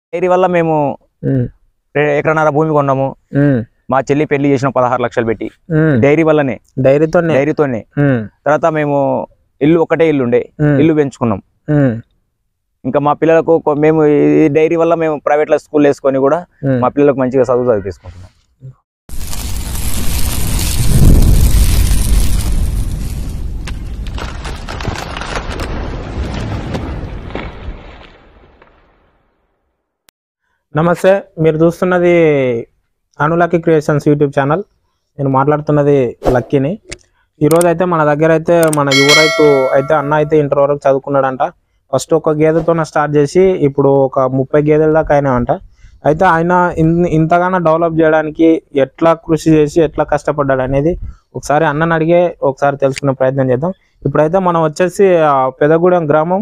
Dairy వల్ల మేము ఉమ్, ఎ- ఎకరన్నర భూమి కొన్నాము ఉమ్, మా చెల్లి పెళ్లి చేసిన పదహారు లక్షలు పెట్టి ఉమ్. డైరీ వల్లనే డైరీతోనే డైరీతోనే ఉమ్, తర్వాత మేము ఇల్లు ఒకటే ఇల్లు ఉండే ఉమ్, ఇల్లు పెంచుకున్నాం ఉమ్, ఇంకా మా పిల్లలకు కొ- మేము ఈ డైరీ వల్ల మేము ప్రైవేట్ లో స్కూల్ వేసుకొని కూడా ఉమ్. మా పిల్లలకు మంచిగా చదువు చదివించుకుంటున్నాం నమస్తే మీరు చూస్తున్నది అనులక్కీ క్రియేషన్స్ యూట్యూబ్ ఛానల్ నేను మాట్లాడుతున్నది లక్కీని ఈరోజు అయితే మన దగ్గర అయితే మన యువ రైతు అయితే అన్న అయితే ఇంటర్ వరకు చదువుకున్నాడంట ఫస్ట్ ఒక గేదెతో స్టార్ట్ చేసి ఇప్పుడు ఒక ముప్పై గేదెల దాకా అయినాయంట అయితే ఆయన ఇన్- ఇంతగానో డెవలప్ చేయడానికి ఎట్లా కృషి చేసి ఎట్లా కష్టపడ్డాడు అనేది ఒకసారి అన్నని అడిగే ఒకసారి తెలుసుకునే ప్రయత్నం చేద్దాం ఇప్పుడైతే మనం వచ్చేసి ఆ, పెదగూడెం గ్రామం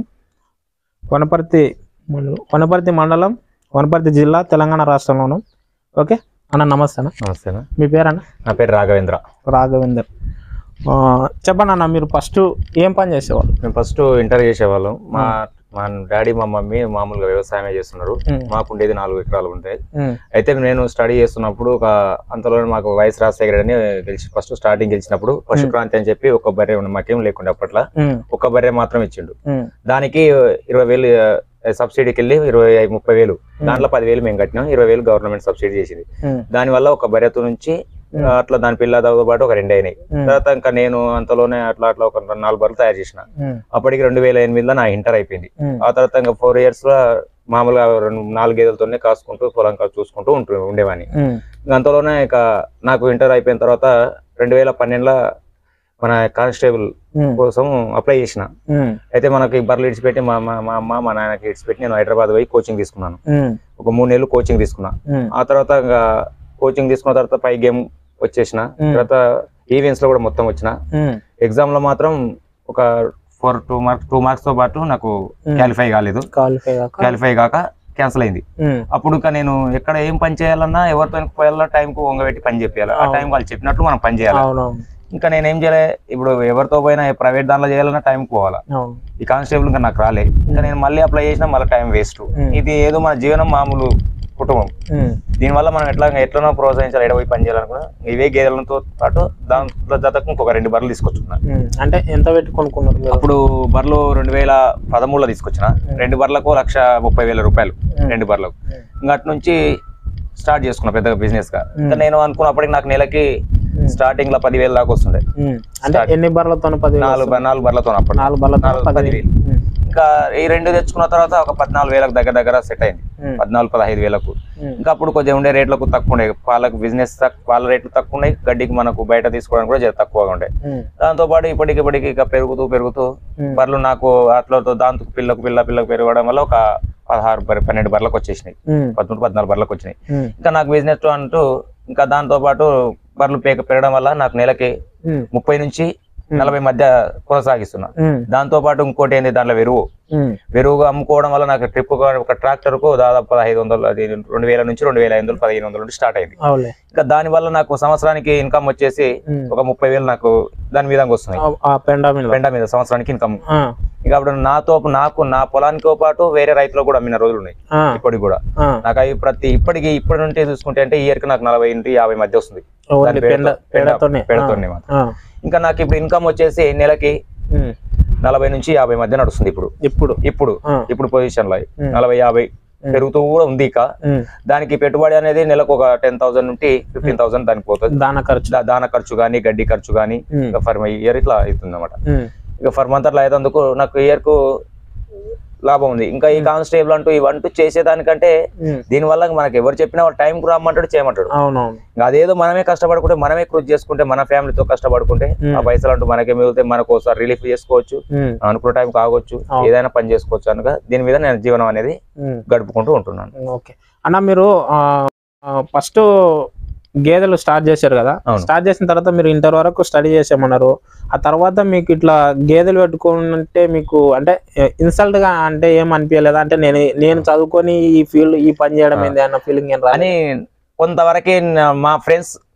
వనపర్తి మండలం వనపర్తి మండలం వనపర్తి జిల్లా తెలంగాణ రాష్ట్రంలోను ఓకే అన్న నమస్తే అన్న నమస్తే మీ పేరన్న నా పేరు రాఘవేంద్ర రాఘవేందర్ ఆ, చెప్పండి అన్న మీరు ఫస్ట్ ఏం పని చేసేవాళ్ళు మేము ఫస్ట్ ఇంటర్ చేసేవాళ్ళం మా మా డాడీ మా మమ్మీ మామూలుగా వ్యవసాయమే చేస్తున్నారు ఉమ్, మాకు ఉండేది నాలుగు ఎకరాలు ఉంటాయి ఉమ్, అయితే నేను స్టడీ చేస్తున్నప్పుడు ఒక అంతలోనే మాకు వైఎస్ రాజశేఖర్ అని గెలిచి ఫస్ట్ స్టార్టింగ్ గెలిచినప్పుడు పశుక్రాంతి అని చెప్పి ఒక బర్రె ఉండే మాకేం లేకుండా అప్పట్లో ఉమ్, ఒక బర్రె మాత్రం ఇచ్చిండు ఉమ్, దానికి ఇరవై వేలు ఆ, సబ్సిడీకి వెళ్ళి ఇరవై ఐదు- ముప్పై వేలు దాంట్లో పదివేలు మేము కట్టినాం ఇరవై వేలు గవర్నమెంట్ సబ్సిడీ చేసింది ఉమ్, దానివల్ల ఒక బర్రెతో నుంచి ఉమ్. ఆ, అట్లా దాని పిల్లతో పాటు ఒక రెండు అయినాయి ఉమ్, తర్వాత ఇంకా నేను అంతలోనే అట్లా అట్లా ఒక నాలుగు బర్రెలు తయారు చేసిన ఉమ్, అప్పటికి రెండు వేల ఎనిమిదిలో నా ఇంటర్ అయిపోయింది ఉమ్, ఆ తర్వాత ఇంకా ఫోర్ ఇయర్స్ లో మామూలుగా రెండు నాలుగు గేదెలతోనే కాసుకుంటూ పొలం కా- చూసుకుంటూ ఉంటూ ఉండేవాడిని ఉమ్, ఇంకా అంతలోనే ఇక నాకు ఇంటర్ అయిపోయిన తర్వాత రెండు వేల పన్నెండులో మన కానిస్టేబుల్ ఉమ్, కోసం అప్లై చేసిన ఉమ్, అయితే మనకి బర్రెలు ఇడిచిపెట్టి మా మా మా అమ్మ మా నాన్నకి ఇడిచిపెట్టి నేను హైదరాబాద్ పోయి కోచింగ్ తీసుకున్నాను ఉమ్, ఒక మూడు నెలలు కోచింగ్ తీసుకున్నా ఉమ్, ఆ తర్వాత ఇంకా కోచింగ్ తీసుకున్న తర్వాత పై గేమ్ వచ్చేసిన Hmm. తర్వాత ఈవెంట్స్ లో కూడా మొత్తం వచ్చిన ఉమ్, ఎగ్జామ్ లో మాత్రం ఒక four two marks two marks తో పాటు నాకు Hmm. క్వాలిఫై కాలేదు క్వాలిఫై కాక క్వాలిఫై కాక క్యాన్సిల్ అయింది ఉమ్, అప్పుడు ఇంకా నేను ఎక్కడ ఏం పని చేయాలన్నా ఎవరితో పోయాలన్నా టైం కు వంగబెట్టి పని చెప్పాలి ఆ అవును. టైం వాళ్ళు చెప్పినట్లు మనం పని చేయాలి అవునవును ఇంకా నేను ఏం చేయలే ఇప్పుడు ఎవరితో పోయినా ప్రైవేట్ దాంట్లో చేయాలన్నా టైం పోవాలా అవును ఈ కానిస్టేబుల్ ఇంకా నాకు రాలే ఇంకా నేను మళ్ళీ అప్లై చేసినా మళ్ళీ టైం వేస్ట్ Hmm. ఇది ఏదో మన జీవనం మామూలు కుటుంబం ఉమ్, దీనివల్ల మనం ఎట్లా ఎట్లనో ప్రోత్సహించాలి ఎడ పోయి పని చేయాలనుకున్నా ఇవే గేదెలతో పాటు దాంట్లో జతకు ఇంకొక రెండు బర్రెలు తీసుకొచ్చుకున్నా ఉమ్, అంటే ఎంత పెట్టి కొనుక్కున్నారు మీరు? అప్పుడు బర్రెలు రెండు వేల పదమూడులో తీసుకొచ్చిన రెండు బర్రెలకు లక్ష ముప్పై వేల రూపాయలు ఉమ్, రెండు బర్రెలకు ఉమ్, ఇంకా అటు నుంచి స్టార్ట్ చేసుకున్నా పెద్దగా బిజినెస్ గా Hmm. ఇంకా నేను అనుకున్నప్పటికి నాకు నెలకి ఉమ్, స్టార్టింగ్ లో పదివేలు దాకా వస్తుండే ఉమ్, అంటే Start. ఎన్ని బర్లతో పది నాలుగు బ- నాలుగు బర్రెలతో అప్పుడు నాలుగు బర్లతో నాలుగు పది పదివేలు. ఇంకా ఈ రెండు తెచ్చుకున్న తర్వాత ఒక పద్నాలుగు వేలకు దగ్గర దగ్గర సెట్ అయింది పద్నాలుగు పదహైదు వేలకు ఇంకా అప్పుడు కొంచెం ఉండే రేట్లకు తక్కువ ఉండే పాలకు బిజినెస్ పాల రేట్లు తక్కువ ఉన్నాయి గడ్డికి మనకు బయట తీసుకోవడానికి కూడా జర తక్కువగా ఉండే దాంతో పాటు ఇప్పటికి ఇప్పటికి ఇక పెరుగుతూ పెరుగుతూ బర్రెలు నాకు అట్లతో దాంతో పిల్లకు పిల్ల పిల్లకు పెరగడం వల్ల ఒక పదహారు బర్రె- పన్నెండు బర్రెలకు వచ్చేసినాయి పదమూడు పద్నాలుగు బర్రెలకు వచ్చినాయి ఇంకా నాకు బిజినెస్ అంటూ ఇంకా దాంతో పాటు బర్రెలు పేక పెరగడం వల్ల నాకు నెలకి ముప్పై నుంచి నలభై మధ్య కొనసాగిస్తున్నా దాంతో పాటు ఇంకోటి ఏంది దాంట్లో వెరువు వెరువుగా అమ్ముకోవడం వల్ల నాకు ట్రిప్ ఒక ట్రాక్టర్ కు దాదాపు పదహైదు వందలు అది రెండు వేల నుంచి రెండు వేల ఐదు వందలు పదిహేను వందల నుండి స్టార్ట్ అయింది అవులే ఇంకా దాని వల్ల నాకు సంవత్సరానికి ఇన్కమ్ వచ్చేసి ఉమ్. ఒక ముప్పై వేలు నాకు దాని విధంగా వస్తున్నాయి ఆ- ఆ పెండ మీద పెంట మీద సంవత్సరానికి ఇన్కమ్ ఆ, ఇక అప్పుడు నాతో నాకు నా పొలానితో పాటు వేరే రైతులు కూడా అమ్మిన రోజులు ఉన్నాయి ఆ, ఇప్పటికి కూడా ఆ. నాకు అవి ప్రతి ఇప్పటికి ఇప్పటి నుండి చూసుకుంటే అంటే ఇయర్ కి నాకు నలభై నుండి యాభై మధ్య వస్తుంది ఓన్లీ దాని పెండ పేరుతో- పెండతోనే పెండతోనే మాత్రం. ఆ, ఇంకా నాకు ఇప్పుడు ఇన్కమ్ వచ్చేసి నెలకి ఉమ్. నలభై నుంచి యాభై మధ్య నడుస్తుంది ఇప్పుడు ఇప్పుడు ఇప్పుడు ఆ, ఇప్పుడు పొజిషన్ లో ఉమ్. నలభై యాభై ఉమ్. పెరుగుతూ కూడా ఉంది ఇక ఉమ్. దానికి పెట్టుబడి అనేది నెలకు ఒక టెన్ థౌసండ్ నుండి ఫిఫ్టీన్ థౌసండ్ దానికి పోతుంది దాన ఖర్చు దా- దాన ఖర్చు కానీ గడ్డి ఖర్చు కానీ ఉమ్. ఇక ఫర్ ఇయర్ ఇట్లా అవుతుంది అనమాట ఉమ్. ఇక ఫర్ మంత్ అట్లా అయ్యేందుకు నాకు ఇయర్ కు లాభం ఉంది ఇంకా ఈ కానిస్టేబుల్ అంటూ ఇవంటూ చేసేదానికంటే ఉమ్. దీనివల్ల మనకి ఎవరు చెప్పినా టైం కు రమ్మంటాడు చేయమంటాడు అవునవును ఇంకా అదేదో మనమే కష్టపడుకుంటే మనమే కృషి చేసుకుంటే మన ఫ్యామిలీతో కష్టపడుకుంటే ఉమ్. ఆ పైసలు అంటూ మనకే మిగులుతాయి మనకు ఒకసారి రిలీఫ్ చేసుకోవచ్చు ఉమ్. అనుకున్న టైం కావచ్చు అవును. ఏదైనా పని చేసుకోవచ్చు అనగా దీని మీద నేను జీవనం అనేది ఉమ్. గడుపుకుంటూ ఉంటున్నాను ఓకే అన్న మీరు ఫస్ట్ గేదెలు స్టార్ట్ చేశారు కదా అవును. స్టార్ట్ చేసిన తర్వాత మీరు ఇంటర్ వరకు స్టడీ చేసామన్నారు ఆ తర్వాత మీకు ఇట్లా గేదెలు పెట్టుకుంటే మీకు అంటే ఇన్సల్ట్ గా అంటే ఏం అనిపించలేదా అంటే నేను నేను చదువుకొని ఈ ఫీల్డ్ ఈ పని చేయడం ఆ. ఏంది అన్న ఫీలింగ్ ఏం రాలేదు అని కొంతవరకే నా- మా ఫ్రెండ్స్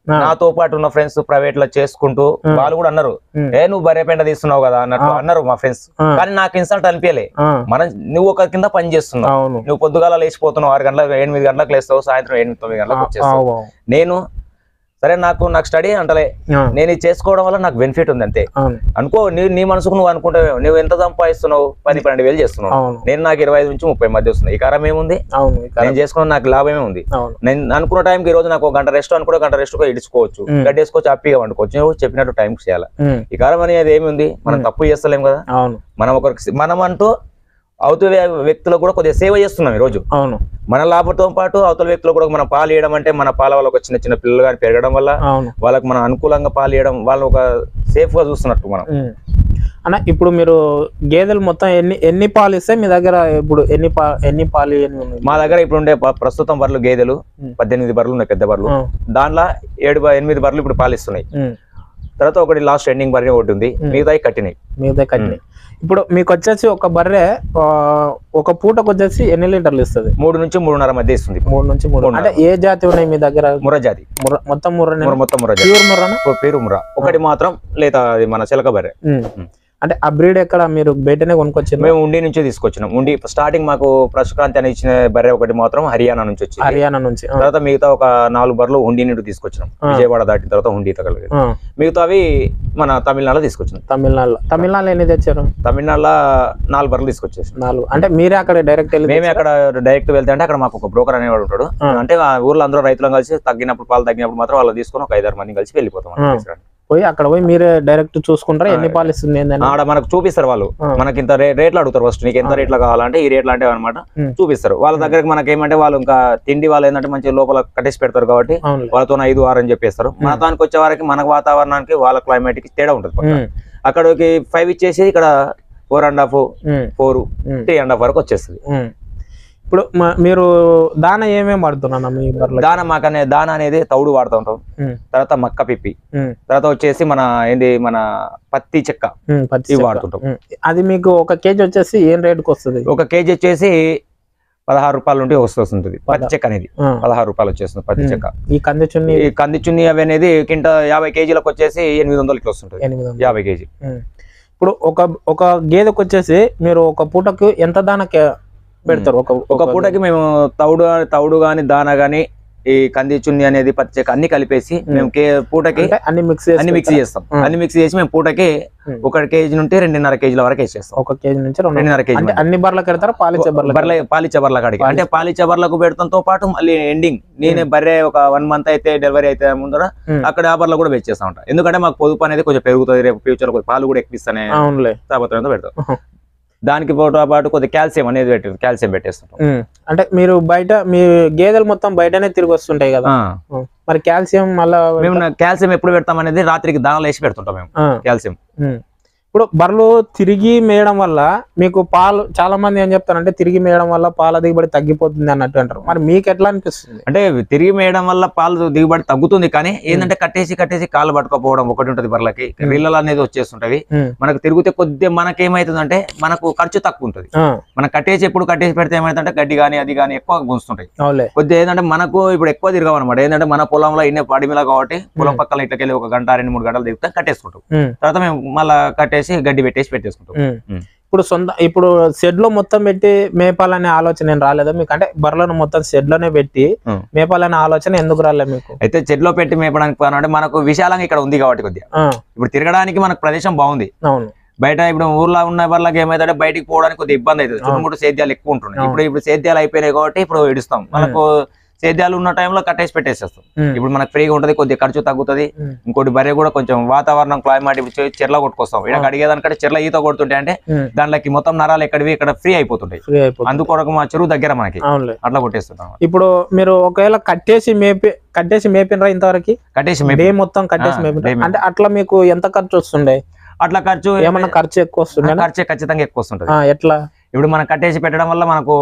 ఆ. నాతో పాటు ఉన్న ఫ్రెండ్స్ ప్రైవేట్ లో చేసుకుంటూ ఆ. వాళ్ళు కూడా అన్నారు ఉమ్. ఏ నువ్వు బరే పెంట తీస్తున్నావు కదా అన్నట్టు అన్నారు మా ఫ్రెండ్స్ ఆ. కానీ నాకు ఇన్సల్ట్ అనిపించలే ఆ, మనం నువ్వు ఒక కింద పని చేస్తున్నావు అవును నువ్వు పొద్దుగాల లేచిపోతున్నావు ఆరు గంటలకు ఎనిమిది గంటలకు లేస్తావు సాయంత్రం ఎనిమిది తొమ్మిది గంటలకు వచ్చేస్తావు అవు, అవు. నేను సరే నాకు నాకు స్టడీ అంటలే ఆ, నేను ఇది చేసుకోవడం వల్ల నాకు బెనిఫిట్ ఉంది అంతే అవును అనుకో నీ నీ మనసుకు నువ్వు అనుకుంటావు నువ్వు ఎంత సంపాదిస్తున్నావు పది పన్నెండు వేలు చేస్తున్నావు అవును నేను నాకు ఇరవై ఐదు నుంచి ముప్పై మధ్య వస్తుంది ఈ కారం ఏముంది అవును ఇక్కడ నేను చేసుకున్న నాకు లాభమే ఉంది అవును నేను అనుకున్న టైంకి ఈ రోజు నాకు ఒక గంట రెస్ట్ అనుకున్న గంట రెస్ట్ ఇడుచుకోవచ్చు మ్. గడ్డేసుకోవచ్చు హ్యాపీగా వండుకోవచ్చు నువ్వు చెప్పినట్టు టైం చేయాలి ఉమ్, ఈ కారం అనేది ఏమి ఉంది మనం తప్పు చేస్తలేం కదా అవును మనం ఒకరికి మనం అంటూ అవతల వ్యక్తులకు కూడా కొద్దిగా సేవ చేస్తున్నాం ఈ రోజు అవును మన లాభంతో పాటు అవతల వ్యక్తులకు కూడా మనం పాలు ఇవ్వడం అంటే మన పాల వాళ్ళకి చిన్న చిన్న పిల్లలు కానీ పెరగడం వల్ల అవును వాళ్ళకి మనం అనుకూలంగా పాలు ఇవ్వడం వాళ్ళు ఒక సేఫ్ గా చూస్తున్నట్టు మనం ఉమ్. అన్న ఇప్పుడు మీరు గేదెలు మొత్తం ఎన్ని ఎన్ని పాలు ఇస్తే మీ దగ్గర ఇప్పుడు ఎన్ని పా ఎన్ని పాలు ఎన్ని ఉన్నాయి మా దగ్గర ఇప్పుడు ఉండే ప- ప్రస్తుతం బర్రెలు గేదెలు మ్. పద్దెనిమిది బర్రెలు ఉన్నాయి పెద్ద బర్రెలు ఆ, దాంట్లో ఏడు బ- ఎనిమిది బర్రెలు ఇప్పుడు పాలిస్తున్నాయి ఉమ్. తర్వాత ఒకటి లాస్ట్ ఎండింగ్ బర్రె ఒకటి ఉంది మిగతాయి కట్టినాయి మిగతా కట్టినాయి ఇప్పుడు మీకు వచ్చేసి ఒక బర్రె ఆ, ఒక పూటకు వచ్చేసి ఎన్ని లీటర్లు ఇస్తుంది మూడు నుంచి మూడున్నర మధ్య ఇస్తుంది మూడు నుంచి మూడు మూడున్నర. అంటే ఏ జాతి ఉన్నాయి మీ దగ్గర ముర్ర జాతి ముర్ర- మొత్తం ముర్ర ముర్ర మొత్తం ముర్ర జాతి ప్యూర్ ముర్రనా ఓ పేరు ముర్ర ఒకటి మాత్రం లేదా అది మన చిలక బర్రె ఉమ్. ఉమ్. అంటే ఆ బ్రీడ్ ఎక్కడ మీరు బయటనే కొనుక్కొచ్చింది మేము ఉండి నుంచే తీసుకొచ్చినాం ఉండి స్టార్టింగ్ మాకు ప్రశుక్రాంతి అని ఇచ్చిన బర్రె ఒకటి మాత్రం హర్యానా నుంచి వచ్చింది హర్యానా నుంచి ఆ, తర్వాత మిగతా ఒక నాలుగు బర్రెలు హుండీ నుండి తీసుకొచ్చినాం విజయవాడ దాటిన తర్వాత హుండీ తగలదు ఆ, మిగతా అవి మన తమిళనాడులో తీసుకొచ్చినాం తమిళనాడులో తమిళనాడులో ఎన్ని తెచ్చారు తమిళనాడులో నాలుగు బర్రెలు తీసుకొచ్చేసి నాలుగు అంటే మీరే అక్కడ డైరెక్ట్ వెళ్ళి మేమే అక్కడ డైరెక్ట్ వెళ్తే అంటే అక్కడ మాకు ఒక బ్రోకర్ అనేవాడు ఉంటాడు ఆ. అంటే ఆ ఊర్లో అందరూ రైతులను కలిసి తగ్గినప్పుడు పాలు తగ్గినప్పుడు మాత్రం వాళ్ళు తీసుకొని ఒక ఐదారు మంది కలిసి వెళ్ళిపోతాం ఆ. పోయి అక్కడ పోయి మీరే డైరెక్ట్ చూసుకుంటారా ఎన్ని పాలు ఇస్తుంది ఏందని ఆడ మనకు చూపిస్తారు వాళ్ళు ఆ. మనకి ఇంత రే- రేట్లు అడుగుతారు ఫస్ట్ నీకు ఎంత రేట్లో కావాలంటే ఈ రేట్లు అంటే అనమాట ఉమ్. చూపిస్తారు వాళ్ళ దగ్గరికి మనకి ఏమంటే వాళ్ళు ఇంకా తిండి వాళ్ళు ఏంటంటే మంచి లోపల కట్టేసి పెడతారు కాబట్టి అవునులే వాళ్ళతో ఐదు ఆరు అని చెప్పేస్తారు మన దానికి వచ్చే వారికి మన వాతావరణానికి వాళ్ళ క్లైమేట్ కి తేడా ఉంటుంది పక్కా. ఉమ్, అక్కడికి ఫైవ్ ఇచ్చేసి ఇక్కడ ఫోర్ అండ్ హాఫ్ ఉమ్, ఫోర్ ఉమ్, త్రీ అండ్ హాఫ్ వరకు వచ్చేస్తుంది ఉమ్. ఇప్పుడు మ- మీరు దాన ఏమేమి వాడుతున్నా మీ బర్రెలకి దాన మాకనే దాన అనేది తౌడు వాడుతూ ఉంటాం ఉమ్, తర్వాత మక్క పిప్పి ఉమ్, తర్వాత వచ్చేసి మన ఏంది మన పత్తి చెక్క ఉమ్, పచ్చి ఇవి చెక్క. వాడుతుంటాం ఉమ్. అది మీకు ఒక కేజీ వచ్చేసి ఏం రేటుకి వస్తుంది ఒక కేజీ వచ్చేసి పదహారు రూపాయల నుండి వస్తుంటుంది పత్తి చెక్క అనేది ఆ, పదహారు రూపాయలు వచ్చేస్తుంది పత్తి చెక్క ఈ కంది చున్ని ఈ కంది చున్ని అవి అనేది కింట యాభై కేజీలకు వచ్చేసి ఎనిమిది వందలకి వస్తుంటుంది ఎనిమిది వందలు. యాభై కేజీ ఉమ్. ఇప్పుడు ఒక ఒక గేదెకి వచ్చేసి మీరు ఒక పూటకు ఎంత దాన కే- పెడతారు ఒక ఒక పూటకి మేము తౌడు తౌడు గాని దాన గాని ఈ కంది చున్ని అనేది పత్తి చెక్క అన్ని కలిపేసి మేము కే పూటకి అంటే అన్ని మిక్స్ అన్ని మిక్స్ చేస్తాం ఉమ్. అన్ని మిక్స్ చేసి మేము పూటకి ఉమ్. ఒక కేజీ నుండి రెండున్నర కేజీల వరకు వేసేస్తాం ఒక కేజీ నుంచి రెండు రెండున్నర కేజీ అంటే అన్ని బర్రెలకు పెడతారా పాలిచ్చే బర్రెలకు బర్రె పాలిచ్చే బర్రెల కాడికి అంటే పాలిచ్చే బర్రెలకు పెడతంతో పాటు మళ్ళీ ఎండింగ్ నేనే బర్రె ఒక వన్ మంత్ అయితే డెలివరీ అయితే ముందర ఉమ్. అక్కడ ఆ బర్రెలు కూడా పెంచేస్తా ఉంటాం ఎందుకంటే మాకు పొదుపు అనేది కొంచెం పెరుగుతుంది రేపు ఫ్యూచర్ పాలు కూడా ఎక్కిస్తానే అవునులే తాపత్రయంతో పెడతాం ఉహు. దానికి పాటు పాటు కొద్దిగా కాల్షియం అనేది పెట్టి కాల్షియం పెట్టేస్తుంటాం ఉమ్. అంటే మీరు బయట మీ గేదెలు మొత్తం బయటనే తిరిగి వస్తుంటాయి కదా ఆ. ఉమ్. మరి కాల్షియం మళ్ళా మేము కాల్షియం ఎప్పుడు పెడతాం అనేది రాత్రికి దానాలు వేసి పెడుతుంటాం మేము ఆ. కాల్షియం ఉమ్. ఇప్పుడు బర్రెలు తిరిగి మేయడం వల్ల మీకు పాలు చాలా మంది ఏం చెప్తారంటే తిరిగి మేయడం వల్ల పాల దిగుబడి తగ్గిపోతుంది అన్నట్టు అంటారు మరి మీకు ఎట్లా అనిపిస్తుంది అంటే తిరిగి మేయడం వల్ల పాలు దిగుబడి తగ్గుతుంది కానీ ఏంటంటే కట్టేసి కట్టేసి కాళ్ళు పట్టుకోపోవడం ఒకటి ఉంటుంది బర్రెలకి రీళ్ళలు అనేది వచ్చేస్తుంటవి ఉమ్. మనకు తిరిగితే కొద్దిగా మనకేమైతుందంటే మనకు ఖర్చు తక్కువ ఉంటుంది ఆ, మనం కట్టేసి ఎప్పుడు కట్టేసి పెడితే ఏమైతుందంటే గడ్డి కానీ అది కానీ ఎక్కువ గుంస్తుంటాయి అవులే కొద్దిగా ఏంటంటే మనకు ఇప్పుడు ఎక్కువ తిరగవు అనమాట ఏంటంటే మన పొలంలో ఇన్నే పడిమిలా కాబట్టి పొలం పక్కన ఇట్లకెళ్ళి ఒక గంట రెండు మూడు గంటలు తిరుగుతాం కట్టేసుకుంటాం ఉమ్. తర్వాత మేము మళ్ళా కట్టేసి గడ్డి పెట్టేసి పెట్టేసుకుంటాం ఉమ్. ఉమ్. ఇప్పుడు సొంత ఇప్పుడు షెడ్ లో మొత్తం పెట్టి మేపాలనే ఆలోచన ఏం రాలేదా మీకు అంటే బర్రెలను మొత్తం షెడ్ లోనే పెట్టి ఉమ్. మేపాలనే ఆలోచన ఎందుకు రాలే మీకు అయితే చెట్లో పెట్టి మేపడానికి పోయినా అంటే మనకు విశాలంగా ఇక్కడ ఉంది కాబట్టి కొద్దిగా ఆ, ఇప్పుడు తిరగడానికి మనకు ప్రదేశం బాగుంది అవును బయట ఇప్పుడు ఊర్లో ఉన్న వాళ్ళకి ఏమైతే బయటికి పోవడానికి కొద్దిగా ఇబ్బంది అవుతుంది చుట్టుముట్టు సేద్యాలు ఎక్కువ ఉంటున్నాయి ఇప్పుడు ఇప్పుడు సేద్యాలు అయిపోయినాయి కాబట్టి ఇప్పుడు ఇడుస్తాం మనకు సేద్యాలు ఉన్న టైంలో కట్టేసి పెట్టేసేస్తాం ఉమ్. ఇప్పుడు మనకు ఫ్రీగా ఉంటది కొద్దిగా ఖర్చు తగ్గుతుంది ఉమ్. ఇంకోటి బర్రె కూడా కొంచెం వాతావరణం క్లైమేట్ చెర్ల కొట్టుకొస్తాం ఇక్కడ అడిగేదానికంటే చెర్ల ఈత కొడుతుంటే అంటే ఉమ్. దాంట్లోకి మొత్తం నరాలు ఎక్కడివి ఇక్కడ ఫ్రీ అయిపోతుంటాయి ఫ్రీ అయిపోతుంది అందుకొరకు మా చెరువు దగ్గర మనకి అవునులే అట్లా కొట్టేస్తుంటాం ఇప్పుడు మీరు ఒకవేళ కట్టేసి మేపి కట్టేసి మేపినరా ఇంతవరకు కట్టేసి డే మేపి- మొత్తం కట్టేసి ఆ, మేపినరా day మొత్తం. అంటే అట్లా మీకు ఎంత ఖర్చు వస్తుండే అట్లా ఖర్చు ఏమన్నా ఖర్చు ఎక్కువ వస్తుండే ఖర్చు ఖచ్చితంగా ఎక్కువ వస్తుంటది ఎట్లా ఇప్పుడు మనం కట్టేసి పెట్టడం వల్ల మనకు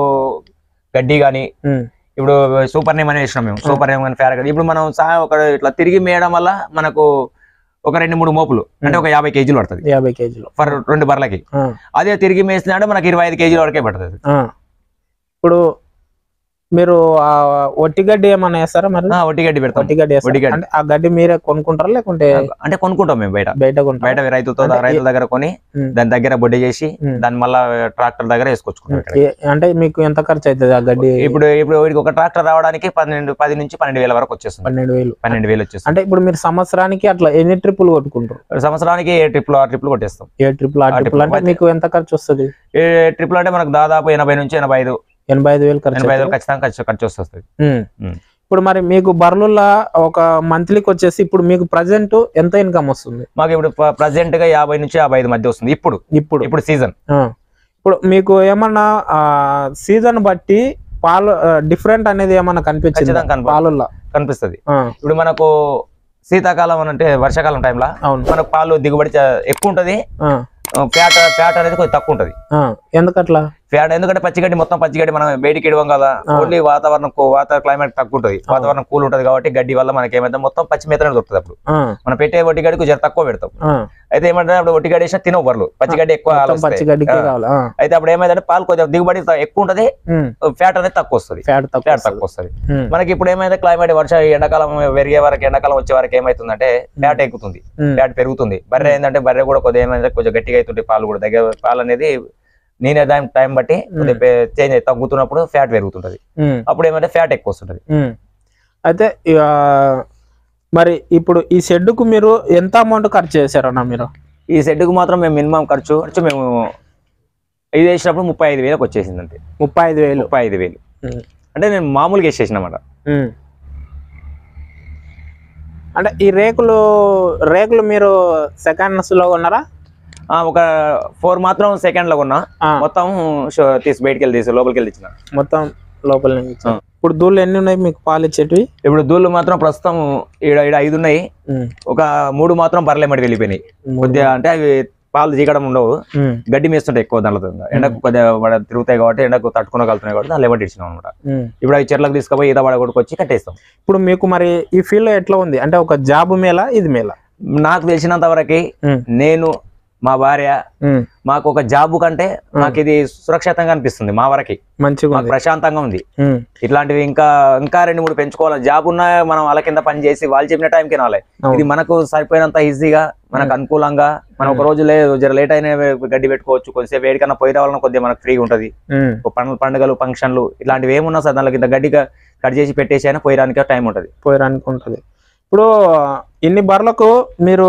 గడ్డి గాని ఉమ్. ఇప్పుడు సూపర్ నేమ్ అని వేసినాం మేము సూపర్ నేమ్ కానీ ఫేర్ ఇప్పుడు మనం సా ఒక ఇట్లా తిరిగి మేయడం వల్ల మనకు ఒక రెండు మూడు మోపులు అంటే ఒక యాభై కేజీలు పడుతుంది యాభై కేజీలు ఫర్ రెండు బర్లకి ఆ, అదే తిరిగి మేసినాడు మనకి ఇరవై ఐదు కేజీల వరకే పడుతుంది ఆ. ఇప్పుడు మీరు ఆ ఒట్టి గడ్డి ఏమన్నా వేస్తారా మరి ఆ, వడ్డీ గడ్డి పెడతాం ఒట్టి గడ్డి వేస్తారా? ఒట్టి గడ్డి. అంటే ఆ గడ్డి మీరే కొనుక్కుంటారా లేకుంటే అంటే కొనుక్కుంటాం మేము బయట బయట కొంటారా బయట రైతులతో అంటే రైతుల దగ్గర కొని ఉమ్. దాని దగ్గర బొడ్డి చేసి ఉమ్. దాన్ని మళ్ళా ట్రాక్టర్ దగ్గర వేసుకొచ్చుకుంటాం ఇక్కడ. ఏ- అంటే మీకు ఎంత ఖర్చు అవుతుంది ఆ గడ్డి ఇప్పుడు ఇప్పుడు వీడికి ఒక ట్రాక్టర్ రావడానికి పన్నెండు పది నుంచి పన్నెండు వేల వరకు వచ్చేస్తుంది పన్నెండు వేలు పన్నెండు వేలు వచ్చేస్తుంది అంటే ఇప్పుడు మీరు సంవత్సరానికి అట్లా ఎన్ని ట్రిప్పులు కొట్టుకుంటారు సంవత్సరానికి ఏ ట్రిప్లు ఆ ట్రిప్లు కొట్టేస్తాం ఏ ట్రిపుల్ ఆ ఆ ట్రిపుల్ అంటే ట్రిపుల్ మీకు ఎంత ఖర్చు వస్తుంది ఏ ట్రిప్లు అంటే మనకు దాదాపు ఎనభై నుంచి ఎనభై ఐదు ఎనభై ఐదు వేలు ఖర్చు ఎనభై ఐదు అవుతుందా? ఖచ్చితంగా ఖర్చు ఖర్చు వస్తుంది ఉమ్. ఉమ్. ఇప్పుడు మరి మీకు బర్లుల ఒక మంత్లీకి వచ్చేసి ఇప్పుడు మీకు ప్రజెంట్ ఎంత ఇన్కమ్ వస్తుంది మాకు ఇప్పుడు ప్రజెంట్ గా యాభై నుంచి యాభై ఐదు మధ్య వస్తుంది ఇప్పుడు ఇప్పుడు ఇప్పుడు సీజన్ ఆ. ఇప్పుడు మీకు ఏమన్నా సీజన్ బట్టి పాలు డిఫరెంట్ అనేది ఏమన్నా కనిపించింది ఖచ్చితంగా కనపడుతుంది. పాలుల్లో కనిపిస్తుంది ఆ, ఇప్పుడు మనకు శీతాకాలం అని అంటే వర్షాకాలం టైంలో అవును మనకు పాలు దిగుబడి చా- ఎక్కువ ఉంటది ఆ, ఫ్యాట్ ఫ్యాట్ అనేది కొంచెం తక్కువ ఉంటది ఆ. ఎందుకట్లా ఫ్యాట్ ఎందుకంటే పచ్చిగడ్డి మొత్తం పచ్చిగడ్డి మనం బయటికి ఇడవం కదా ఆ. ఓన్లీ వాతావరణం కూ- వాతావరణ క్లైమేట్ తక్కువ ఉంటది వాతావరణం కూల్ ఉంటది కాబట్టి గడ్డి వల్ల మనకి ఏమైతే మొత్తం పచ్చి మేతనే దొరుకుతుంది అప్పుడు ఆ, మనం పెట్టే ఒట్టి గడ్డికి జర తక్కువ పెడతాం ఆ. అయితే ఏమంటే అప్పుడు ఒట్టి గడ్డి వేసినా తినవు బర్లు పచ్చిగడ్డి ఎక్కువ మొత్తం ఆలోచిస్తాయి. పచ్చి గడ్డికి ఆ. కావాలి అయితే అప్పుడు ఏమైందంటే పాలు కొంచెం దిగుబడి త- ఎక్కువ ఉంటది ఫ్యాట్ అనేది తక్కువ వస్తుంది ఫ్యాట్ తక్కువ ఫ్యాట్ వస్తది. తక్కువ వస్తుంది ఉమ్, మనకి ఇప్పుడు ఏమైతే క్లైమేట్ వర్ష ఎండాకాలం పెరిగే వరకు ఎండాకాలం వచ్చే వరకు ఏమైతుందంటే ఫ్యాట్ ఎక్కుతుంది ఉమ్, ఫ్యాట్ పెరుగుతుంది బర్రె ఏంటంటే బర్రె కూడా కొద్దిగా ఏమైందంటే కొంచెం గట్టిగా అవుతుంది పాలు కూడా దగ్గర పాలు అనేది నేను టైం టైం బట్టి కొద్దిగా చేంజ్ అయి తగ్గుతున్నప్పుడు ఫ్యాట్ పెరుగుతుంటది ఉమ్, అప్పుడు ఏమంటే ఫ్యాట్ ఎక్కువ వస్తుంటది ఉమ్. అయితే ఇక మరి ఇప్పుడు ఈ షెడ్కు మీరు ఎంత అమౌంట్ ఖర్చు చేశారన్న మీరు ఈ సెట్కు మాత్రం మేము మినిమం ఖర్చు ఖర్చు మేము ఇది వేసినప్పుడు ముప్పై ఐదు వేలకు వచ్చేసింది అంతే ముప్పై ఐదు వేలు ముప్పై ఐదు వేలు ఉమ్, అంటే నేను మామూలుగా వేసేసిన అన్నమాట ఉమ్. అంటే ఈ రేకులు రేకులు మీరు సెకండ్స్ లో ఉన్నారా ఆ, ఒక ఫోర్ మాత్రం సెకండ్ లో కొన్నా ఆ, మొత్తం షో- తీసి బయటికి వెళ్ళి తీసి లోపలికి వెళ్ళి ఇచ్చిన మొత్తం లోపల నుంచి ఇచ్చారు. ఆ. ఇప్పుడు దూళ్ళు ఎన్ని ఉన్నాయి మీకు పాలు ఇచ్చేటివి ఇప్పుడు దూళ్ళు మాత్రం ప్రస్తుతం ఈడ ఈడ ఐదు ఉన్నాయి ఉమ్, ఒక మూడు మాత్రం బర్రెలెమ్మడి వెళ్ళిపోయినాయి కొద్దిగా అంటే అవి పాలు చీకడం ఉండవు ఉమ్, గడ్డి మేస్తుంటాయి ఎక్కువ దాంట్లో ఎండకు కొద్దిగా వాడ తిరుగుతాయి కాబట్టి ఎండకు తట్టుకోగలుగుతున్నాయి కాబట్టి దాన్ని లెమట్ ఇచ్చినాం అనమాట ఉమ్. ఇప్పుడు అవి చెట్లకు తీసుకుపోయి ఈత పడగొట్టుకొచ్చి కట్టేస్తాం ఇప్పుడు మీకు మరి ఈ ఫీల్డ్ ఎట్లా ఉంది అంటే ఒక జాబ్ మేలా ఇది మేలా నాకు తెలిసినంత వరకు ఉమ్, నేను మా భార్య ఉమ్, మాకు ఒక జాబ్ కంటే మాకు ఇది సురక్షితంగా అనిపిస్తుంది మా వరకి మంచిగా మాకు ఉంది ప్రశాంతంగా ఉంది ఉమ్, ఇట్లాంటివి ఇంకా ఇంకా రెండు మూడు పెంచుకోవాలి జాబ్ ఉన్నా మనం వాళ్ళ కింద పని చేసి వాళ్ళు చెప్పిన టైంకి రాలే అవును. ఇది మనకు సరిపోయినంత ఈజీగా మనకు అనుకూలంగా మనం ఒక రోజు లేదు జర లేట్ అయిన గడ్డి పెట్టుకోవచ్చు కొద్దిసేపు వేడికన్నా పోయి రావాలన్నా కొద్దిగా మనకు ఫ్రీగా ఉంటది ఉమ్, ఒక పండుగ పండుగలు ఫంక్షన్లు ఇట్లాంటివి ఏమున్నా సార్ దానికి ఇంత గడ్డిగా కట్ చేసి పెట్టేసి అయినా పోయడానికి టైం ఉంటది పోయడానికి ఉంటుంది ఇప్పుడు ఇన్ని బర్లకు మీరు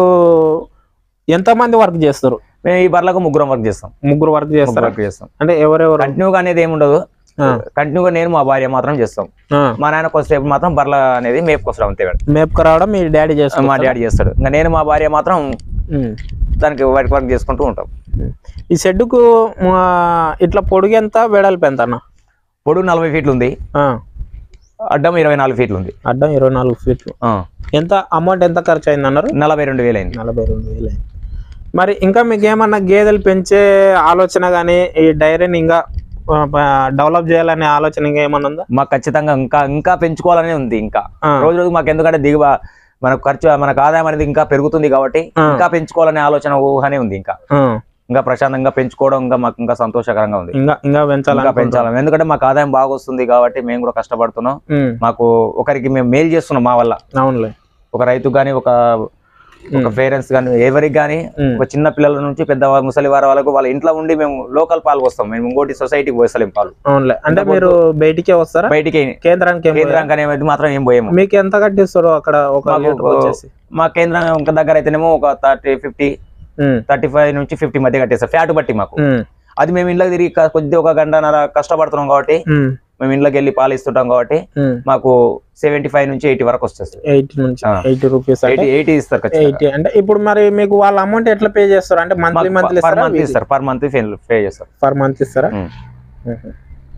ఎంత మంది వర్క్ చేస్తారు మేము ఈ బర్లకు ముగ్గురం వర్క్ చేస్తాం ముగ్గురు వర్క్ ముగ్గురు చేస్తారు వర్క్ చేస్తాం అంటే ఎవరెవరు కంటిన్యూగా అనేది ఏమి ఉండదు ఆ, కంటిన్యూగా నేను మా భార్య మాత్రం చేస్తాం ఆ, మా నాయన కొద్దిసేపు మాత్రం బర్ల అనేది మేపుకొస్తాం అంతే వాడు. మేపుకు రావడం మీ డాడీ చేస్తారు మా డాడీ చేస్తాడు ఇంకా నేను మా భార్య మాత్రం ఉమ్, దానికి వర్క్ వర్క్ చేసుకుంటూ ఉంటాం ఉమ్. ఈ షెడ్కు ఇట్లా పొడుగు ఎంత వెడల్పు ఎంత అన్న పొడుగు నలభై ఫీట్లు ఉంది ఆ, అడ్డం ఇరవై నాలుగు ఫీట్లు ఉంది అడ్డం ఇరవై నాలుగు ఫీట్లు ఆ, ఎంత అమౌంట్ ఎంత ఖర్చు అయింది అన్నారు నలభై రెండు వేలు అయింది నలభై రెండు వేలు అయింది. మరి ఇంకా మీకు ఏమన్నా గేదెలు పెంచే ఆలోచన కానీ ఈ డైరీని ఇంకా డెవలప్ చేయాలనే ఆలోచన ఇంకా ఏమన్నా ఉందా మాకు ఖచ్చితంగా ఇంకా ఇంకా పెంచుకోవాలనే ఉంది ఇంకా ఆ, రోజు రోజు మాకు ఎందుకంటే దిగువ మనకు ఖర్చు మనకు ఆదాయం అనేది ఇంకా పెరుగుతుంది కాబట్టి ఆ. ఇంకా పెంచుకోవాలనే ఆలోచన ఊహనే ఉంది ఇంకా ఆ, ఇంకా ప్రశాంతంగా పెంచుకోవడం ఇంకా మాకు ఇంకా సంతోషకరంగా ఉంది ఇంకా ఇంకా ఇంకా పెంచాలని పెంచాలి ఎందుకంటే మాకు ఆదాయం బాగా వస్తుంది కాబట్టి మేము కూడా కష్టపడుతున్నాం ఉమ్, మాకు ఒకరికి మేము మేలు చేస్తున్నాం మా వల్ల అవునులే ఒక రైతు గాని ఒక ఒక పేరెంట్స్ గాని ఎవరికి గాని ఉమ్, ఒక చిన్న పిల్లల నుంచి పెద్ద ముసలి వారి వాళ్ళకు వాళ్ళ ఇంట్లో ఉండి మేము లోకల్ పాలు వస్తాం మేము ఇంకోటి సొసైటీకి పోస్తలేం పాలు అవునులే అంటే మీరు బయటికే వస్తారా బయటికి కేంద్రానికి ఏం పోయారా? కేంద్రానికి అనేది మాత్రం ఏం పోయాము మీకు ఎంత కట్టిస్తారు అక్కడ ఒక మాకు లీటర్ వచ్చేసి మా కేంద్రం ఇంకా దగ్గర అయితేనేమో ఒక థర్టీ ఫిఫ్టీ ఉమ్, థర్టీ ఫైవ్ నుంచి ఫిఫ్టీ మధ్య కట్టేస్తారు ఫ్యాట్ బట్టి మాకు ఉమ్, అది మేము ఇంట్లోకి తిరిగి క- కొద్ది ఒక గంటన్నర కష్టపడుతున్నాం కాబట్టి ఉమ్, మేము ఇంట్లోకి వెళ్ళి పాలు ఇస్తుంటాం కాబట్టి ఉమ్. మాకు సెవెంటీ ఫైవ్ నుంచి ఎయిటీ వరకు వచ్చేస్తుంది ఎయిటీ నుంచి ఆ. ఎయిటీ రూపీస్ అంటే ఎయిటీ ఎయిటీ ఇస్తారు ఖచ్చితంగా ఎయిటీ అంటే ఇప్పుడు మరి మీకు వాళ్ళ అమౌంట్ ఎట్లా పే చేస్తారు అంటే మంత్లీ మంత్లీ పర్ మంత్ ఇస్తారు పర్ మంత్ పే చేస్తారు పర్ మంత్ ఇస్తారా ఉమ్. మ్మ్.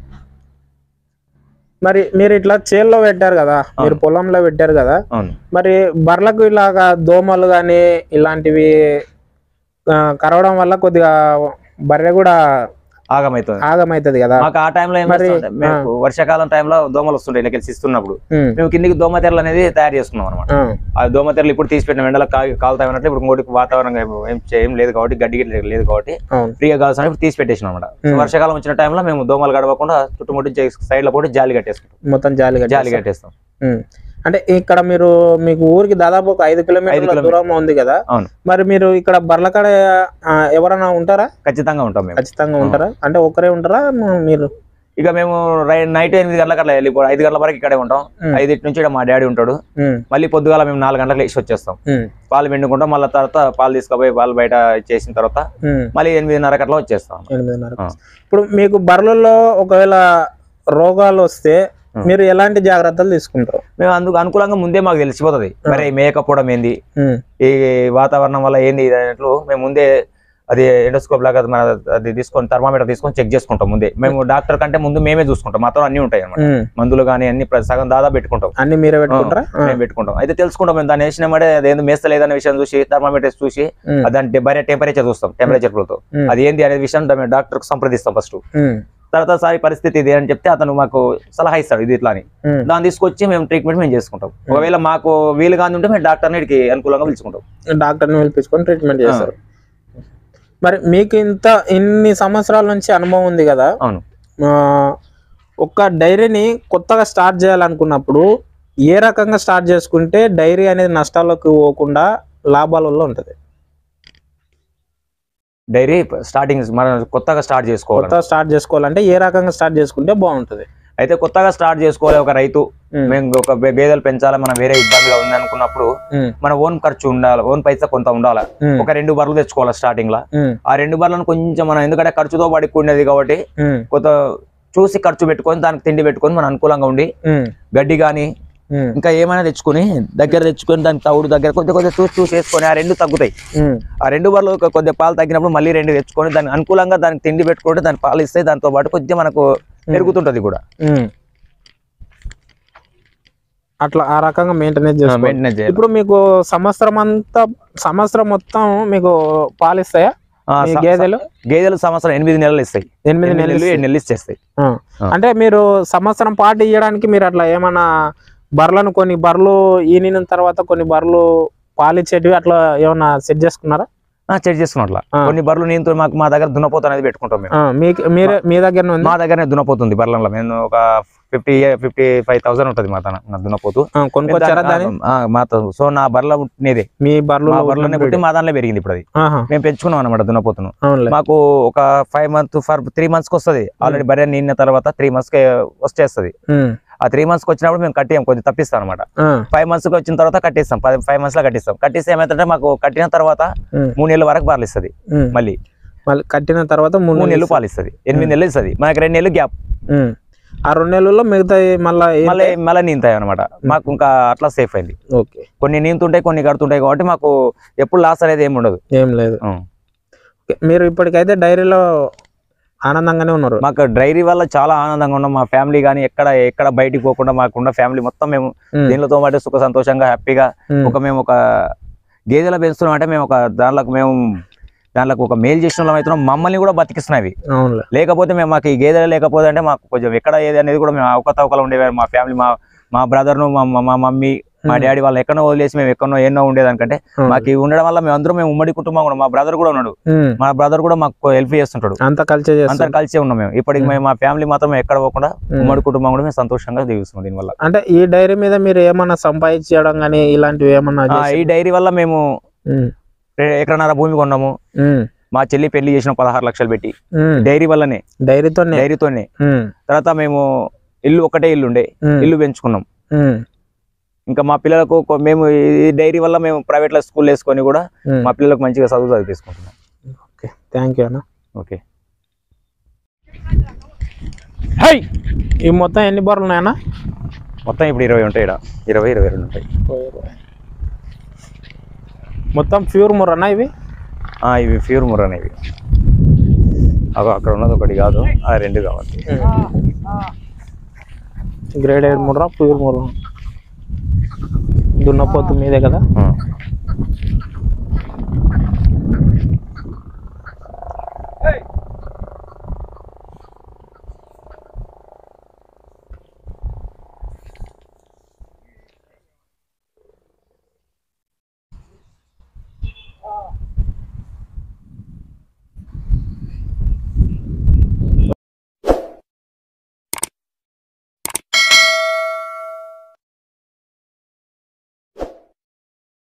మరి మీరు ఇట్లా చేల్లో పెట్టారు కదా మీరు పొలంలో పెట్టారు కదా అవును మరి బర్లకు ఇలాగా దోమలు కానీ ఇలాంటివి ఆ, కరవడం వల్ల కొద్దిగా బర్రె కూడా ఆగమవుతుంది ఆగమైతుంది కదా మాకు ఆ టైంలో ఏం మరి, చేస్తుంటే మేము వర్షాకాలం టైంలో దోమలు వస్తుంటాయి ఇలా ఇస్తున్నప్పుడు ఉమ్, మేము కిందికి దోమతెరలు అనేది తయారు చేసుకున్నాం అనమాట ఆ, ఆ దోమతెరలు ఇప్పుడు తీసి పెట్టిన ఎండలో కాల్ కాలుతాయి అన్నట్లు ఇప్పుడు ఇంకోటి వాతావరణం ఏం ఏం- ఏం లేదు కాబట్టి గడ్డి గిడ్డి లేదు కాబట్టి అవును ఫ్రీగా కావాల్సిన ఇప్పుడు తీసి పెట్టేసినాం అనమాట సో వర్షాకాలం వచ్చిన టైంలో మేము దోమలు గడవకుండా చుట్టుముట్టు సైడ్ లో పోటీ జాలి కట్టేసుకుంటాం మొత్తం జాలి కట్టేస్తారు. జాలి కట్టేస్తాం ఉమ్. అంటే ఇక్కడ మీరు మీకు ఊరికి దాదాపు ఒక ఐదు కిలోమీటర్ల కిలోమీటర్లు. దూరం ఉంది కదా అవును మరి మీరు ఇక్కడ బర్లకాడ ఆ, ఎవరైనా ఉంటారా ఖచ్చితంగా ఉంటాం మేము ఖచ్చితంగా ఉంటారా అంటే ఒకరే ఉంటారా మ- మీరు ఇక మేము రై- నైట్ ఎనిమిది గంటలకు అట్లా వెళ్ళిపో ఐదు గంటల వరకు ఇక్కడే ఉంటాం ఉమ్. ఐదింటి నుంచి ఈడ మా డాడీ ఉంటాడు ఉమ్, మళ్ళీ పొద్దుగాల మేము నాలుగు గంటలకు లేచి వచ్చేస్తాం ఉమ్, పాలు పిండుకుంటాం మళ్ళీ తర్వాత పాలు తీసుకుపోయి పాలు బయట చేసిన తర్వాత ఉమ్. మళ్ళీ ఎనిమిదిన్నరకు అట్లా వచ్చేస్తాం ఎనిమిదిన్నర ఆ. ఇప్పుడు మీకు బర్రెలలో ఒకవేళ రోగాలు వస్తే మీరు ఎలాంటి జాగ్రత్తలు తీసుకుంటారు మేము అందుకు అనుకూలంగా ముందే మాకు తెలిసిపోతుంది మరి మేకపోవడం ఏంది ఉమ్, ఈ వాతావరణం వల్ల ఏంది ఇది అన్నట్లు మేము ముందే అది ఎండోస్కోప్ లాగా మన అది తీసుకొని థర్మామీటర్ తీసుకొని చెక్ చేసుకుంటాం ముందే మేము డాక్టర్ కంటే ముందు మేమే చూసుకుంటాం మాతో అన్ని ఉంటాయి అన్నమాట ఉమ్. మందులు కానీ అన్ని ప్ర- సగం దాదాపు పెట్టుకుంటాం అన్ని మీరే పెట్టుకుంటారా ఆ. మేము పెట్టుకుంటాం అయితే తెలుసుకుంటాం మేము దాన్ని వేసిన మడే అది ఏంది మేస్తలేదనే విషయం చూసి థర్మామీటర్ చూసి ఉమ్, ఆ దాని బయట టెంపరేచర్ చూస్తాం టెంపరేచర్ తో ఉమ్. అది ఏంది అనే విషయం మేము డాక్టర్ కు సంప్రదిస్తాం ఫస్ట్ ఉమ్, తర్వాత సారి పరిస్థితి ఇది అని చెప్తే అతను మాకు సలహా ఇస్తాడు ఇది ఇట్లా అని ఉమ్. దాన్ని తీసుకొచ్చి మేము ట్రీట్మెంట్ మేము చేసుకుంటాం ఒకవేళ మాకు వీలు కాని ఉంటే మేము డాక్టర్ని ఇక్కడికి అనుకూలంగా పిలుచుకుంటాం డాక్టర్ని పిలిపించుకొని ట్రీట్మెంట్ చేస్తారు మరి మీకు ఇంత ఇన్ని సంవత్సరాల నుంచి అనుభవం ఉంది కదా అవును ఆ, ఒక డైరీని కొత్తగా స్టార్ట్ చేయాలనుకున్నప్పుడు ఏ రకంగా స్టార్ట్ చేసుకుంటే డైరీ అనేది నష్టాల్లోకి పోకుండా లాభాలలో ఉంటుంది డైరీ స్టార్టింగ్ మనం కొత్తగా స్టార్ట్ చేసుకోవాలి కొత్తగా స్టార్ట్ చేసుకోవాలంటే ఏ రకంగా స్టార్ట్ చేసుకుంటే బాగుంటుంది అయితే కొత్తగా స్టార్ట్ చేసుకోవాలి ఒక రైతు ఉమ్, మేము ఒక బే- గేదెలు పెంచాలి మనం వేరే ఇబ్బందిగా ఉంది అనుకున్నప్పుడు ఉమ్, మన ఓన్ ఖర్చు ఉండాలి ఓన్ పైసా కొంత ఉండాలి ఉమ్, ఒక రెండు బర్రెలు తెచ్చుకోవాలి స్టార్టింగ్ లా ఉమ్, ఆ రెండు బర్రెలను కొంచెం మనం ఎందుకంటే ఖర్చుతో పడుకునేది కాబట్టి ఉమ్, కొంత చూసి ఖర్చు పెట్టుకొని దానికి తిండి పెట్టుకొని మనం అనుకూలంగా ఉండి ఉమ్, గడ్డి కానీ ఉమ్, ఇంకా ఏమైనా తెచ్చుకొని దగ్గర తెచ్చుకొని దాని తవుడు దగ్గర కొద్ది కొద్దిగా చూసి చూసి వేసుకొని ఆ రెండు తగ్గుతాయి ఉమ్, ఆ రెండు బర్రెలు ఒక కొద్దిగా పాలు తగ్గినప్పుడు మళ్ళీ రెండు తెచ్చుకొని దానికి అనుకూలంగా దానికి తిండి పెట్టుకుంటే దాని పాలు ఇస్తే దాంతో పాటు కొద్దిగా మనకు పెరుగుతుంటది కూడా ఉమ్. అట్లా ఆ రకంగా మెయింటెనెన్స్ చేసుకోవాలి మెయింటెనెన్స్ చేయాలి ఇప్పుడు మీకు సంవత్సరం అంతా సంవత్సరం మొత్తం మీకు పాలిస్తాయా ఆ, మీ స- గేదెలు గేదెలు సంవత్సరం ఎనిమిది నెలలు ఇస్తాయి ఎనిమిది ఎనిమిది నెలలు నెలలు ఏడు నెలలు ఇచ్చేస్తాయి ఆ. ఆ. అంటే మీరు సంవత్సరం పాటు ఇవ్వడానికి మీరు అట్లా ఏమన్నా బర్రెలను కొన్ని బర్రెలు ఈనిన తర్వాత కొన్ని బర్రెలు పాలిచ్చేటివి అట్లా ఏమన్నా సెట్ చేసుకున్నారా చెక్ చేసుకున్నట్ల ఆ. కొన్ని బర్రెలు నేను మాకు మా దగ్గర దున్నపోతు అనేది పెట్టుకుంటాం మేము ఆ, మీకు మీరే మీ దగ్గర ఉంది మా దగ్గరనే దున్నపోతుంది బర్రెలలో మేము ఒక ఫిఫ్టీ ఫిఫ్టీ ఫైవ్ థౌసండ్ ఉంటుంది మా తన నా దున్నపోతు ఆ, కొనుక్కొచ్చారా దాన్ని ఆ, మాతో సో నా బర్రెల పుట్టినదే మీ బర్రెలు మా బర్రెలనే పుట్టి మా దానిలో పెరిగింది ఇప్పుడు అది ఆహా, మేము పెంచుకున్నాం అనమాట దున్నపోతును అవునులే మాకు ఒక five month for three months కి వస్తుంది ఆల్రెడీ బర్రె నిన్న తర్వాత త్రీ మంత్స్ కి వచ్చేస్తుంది ఉమ్, ఆ త్రీ మంత్స్ కి వచ్చినప్పుడు మేము కట్టాం కొంచెం తప్పిస్తాం అనమాట ఆ, ఫైవ్ మంత్స్ కి వచ్చిన తర్వాత కట్టిస్తాం పది ఫైవ్ మంత్స్ లో కట్టిస్తాం కట్టిస్తే ఏమైతుందంటే మాకు కట్టిన తర్వాత ఉమ్, మూడు నెలల వరకు పాలు ఇస్తుంది ఉమ్. మళ్ళీ మళ్ళీ కట్టిన తర్వాత మూడు మూడు నెలలు నెలలు పాలు ఇస్తుంది ఎనిమిది నెలలు ఇస్తుంది మనకి రెండు నెలలు గ్యాప్ ఉమ్. ఆ రెండు నెలల్లో మిగతా మళ్ళీ మళ్ళీ మళ్ళీ నీంతాయి అనమాట మాకు ఇంకా అట్లా సేఫ్ అయింది ఓకే కొన్ని నీంతుంటాయి కొన్ని కడుతుంటాయి కాబట్టి మాకు ఎప్పుడు లాస్ అనేది ఏమి ఉండదు ఏం లేదు ఉం. ఓకే, మీరు ఇప్పటికైతే డైరీలో ఆనందంగానే ఉన్నారు మాకు డైరీ వల్ల చాలా ఆనందంగా ఉన్నాం మా ఫ్యామిలీ కానీ ఎక్కడ ఎక్కడ బయటికి పోకుండా మాకున్న ఫ్యామిలీ మొత్తం మేము ఉమ్, దీనితో పాటు సుఖ సంతోషంగా హ్యాపీగా ఉమ్, ఒక మేము ఒక గేదెల పెంచుతున్నాం అంటే మేము ఒక దాంట్లోకి మేము దాంట్లోకి ఒక మేలు చేసిన వాళ్ళం అవుతున్నాం మమ్మల్ని కూడా బతికిస్తున్నాయి అవునులే లేకపోతే మేము మాకు ఈ గేదెలు లేకపోతే అంటే మాకు కొంచెం ఎక్కడ ఏది అనేది కూడా మేము అవకతవకలు ఉండేవారు మా ఫ్యామిలీ మా మా బ్రదర్ను మా మా- మా మమ్మీ మా డాడీ వాళ్ళు ఎక్కడో వదిలేసి మేము ఎక్కడో ఎన్నో ఉండేదానికంటే అవును. మాకు ఇవి ఉండడం వల్ల మేము అందరం మేము ఉమ్మడి కుటుంబం కూడా మా బ్రదర్ కూడా ఉన్నాడు ఉమ్, మా బ్రదర్ కూడా మాకు హెల్ప్ చేస్తుంటాడు అంత కల్చర్ అందరు చేస్తారు కలిసే ఉన్నాం మేము ఇప్పటికి మేము మా ఫ్యామిలీ మాత్రం ఎక్కడ పోకుండా ఉమ్. ఉమ్మడి కుటుంబం కూడా మేము సంతోషంగా జీవిస్తున్నాం దీనివల్ల అంటే ఈ డైరీ మీద మీరు ఏమన్నా సంపాదించడం కానీ ఇలాంటివి ఏమన్నా ఆ, ఈ డైరీ వల్ల మేము ఉమ్, రె- ఎకరన్నర భూమి కొన్నాము ఉమ్, మా చెల్లి పెళ్లి చేసిన పదహారు లక్షలు పెట్టి ఉమ్, డైరీ వల్లనే డైరీతోనే డైరీతోనే ఉమ్, తర్వాత మేము ఇల్లు ఒకటే ఇల్లు ఉండే ఉమ్, ఇల్లు పెంచుకున్నాం ఉమ్, ఇంకా మా పిల్లలకు కొ- మేము ఈ డైరీ వల్ల మేము ప్రైవేట్ లో స్కూల్ వేసుకొని కూడా ఉమ్. మా పిల్లలకు మంచిగా చదువు చదివిస్తున్నాం ఓకే థ్యాంక్ యూ అన్న ఓకే హై ఈ మొత్తం ఎన్ని బర్రెలు ఉన్నాయన్నా మొత్తం ఇప్పుడు ఇరవై ఉంటాయి ఇక్కడ ఇరవై ఇరవై రెండు ఉంటాయి మొత్తం ప్యూర్ ముర్రనా ఇవి ఆ, ఇవి ప్యూర్ ముర్ర అనేవి అగో అక్కడ ఉన్నది ఒకటి కాదు ఆ రెండు కావాలి grade eight Murrah pure Murrah దున్నపోతు మీదే కదా ఆ. Hey!